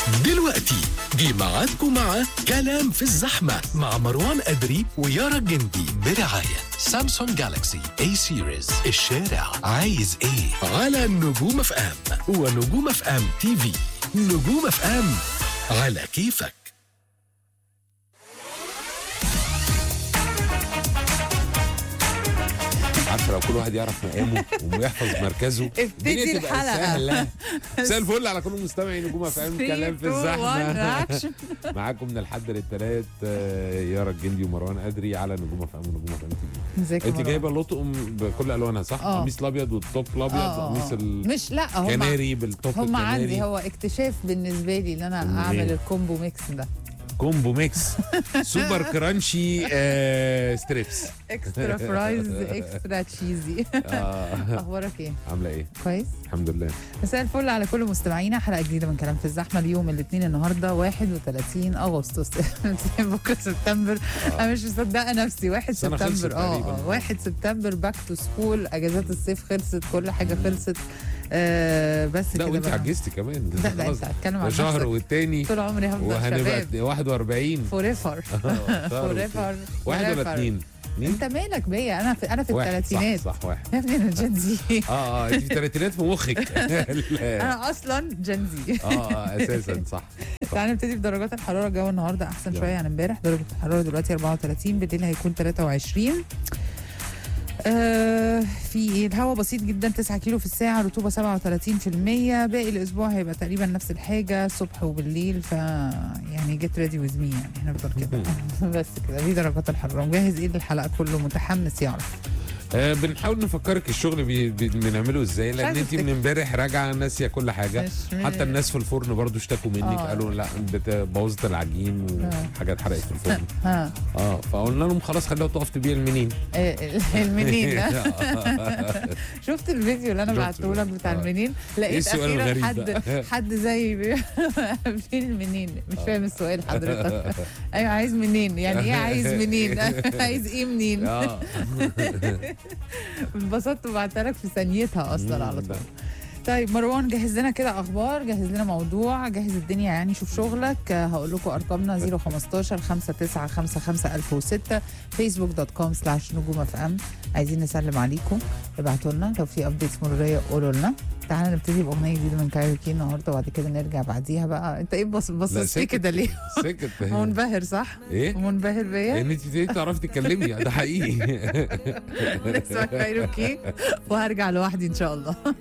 دلوقتي جه ميعادكم مع كلام في الزحمة مع مروان أدري ويارا جندي برعاية سامسونج جالاكسي اي سيريز الشارع عايز ايه على نجوم اف ام ونجوم اف ام تي في نجوم اف ام على كيفك عارفه لو كل واحد يعرف مقامه ويحفظ مركزه ابتدي الدنيا تبقى الحلقة. سهله مساء الفل على كل مستمعي نجوم اف ام كلام في الزحمه معاكم من الحد للثلاث يارا الجندي ومروان ادري على نجوم اف ام ونجوم اف ام تي ازيك في انت جايبه لطقم بكل الوانها صح؟ آه. قميص الابيض والتوب الابيض قميص مش لا هم الكناري بالتوب هم عندي الكناري هو اكتشاف بالنسبه لي ان انا إيه؟ اعمل الكومبو ميكس ده كومبو ميكس سوبر كرانشي آه ستريبس اكسترا فرايز اكسترا تشيزي آه. اخبارك ايه عامله ايه؟ كويس الحمد لله مساء الفل على كل مستمعينا حلقه جديده من كلام في الزحمه اليوم الاثنين النهارده 31 اغسطس بكره سبتمبر انا مش مصدقه نفسي 1 السنة خلصت سبتمبر اه تقريباً. آه، 1 سبتمبر باك تو سكول اجازات الصيف خلصت كل حاجه خلصت آه بس لا كده وانت بقى. عجزتي كمان لا لا انت هتتكلم عن ده شهر نفسك. والتاني طول عمري هفضل وهنبقى شباب 41 فور ايفر فور ايفر واحد ولا اتنين؟ اتنين؟ انت مالك بيا انا في انا في واحد الثلاثينات صح صح واحد يا ابني انا جن زي اه اه انت في الثلاثينات في مخك لا. انا اصلا جن زي اه اه اساسا صح تعالى نبتدي بدرجات الحراره الجو النهارده احسن يلا. شويه عن امبارح درجه الحراره دلوقتي 34 بالليل هيكون 23 آه في ايه الهواء بسيط جدا 9 كيلو في الساعه رطوبه 37% باقي الاسبوع هيبقى تقريبا نفس الحاجه الصبح وبالليل ف يعني جيت ريدي ويز مي يعني هنفضل كده بس كده دي درجات الحراره مجهز ايه للحلقه كله متحمس يعرف آه بنحاول نفكرك الشغل بي بي بنعمله ازاي لان عايزة انت من أفتكر. امبارح راجعه ناسيه كل حاجه مش- حتى الناس في الفرن برضو اشتكوا منك آه. قالوا لا بت- بوظت العجين وحاجات اتحرقت في الفرن ها اه فقلنا لهم خلاص خليها تقف تبيع المنين آه، المنين ده شفت الفيديو اللي انا شفت بعته لك بتاع آه. المنين إيه لقيت السؤال اخيرا الغريب حد ده؟ حد زي بي- فين المنين مش فاهم السؤال حضرتك ايوه عايز منين يعني ايه عايز منين عايز ايه منين اه انبسطت وبعتها لك في ثانيتها اصلا على طول طيب مروان جهز لنا كده اخبار جهز لنا موضوع جهز الدنيا يعني شوف شغلك آه، هقول لكم ارقامنا 015 5955 1006 فيسبوك دوت كوم سلاش نجوم اف ام عايزين نسلم عليكم ابعتوا لنا لو في ابديتس مروريه قولوا لنا تعالى نبتدي باغنيه جديده من كايروكي النهارده وبعد كده نرجع بعديها بقى انت ايه بص لا، بص لي سكت. كده ليه سكت منبهر صح ايه؟ منبهر بيا لان انت ابتديتي تعرفي تتكلمي ده حقيقي نسمع كايروكي وهرجع لوحدي ان شاء الله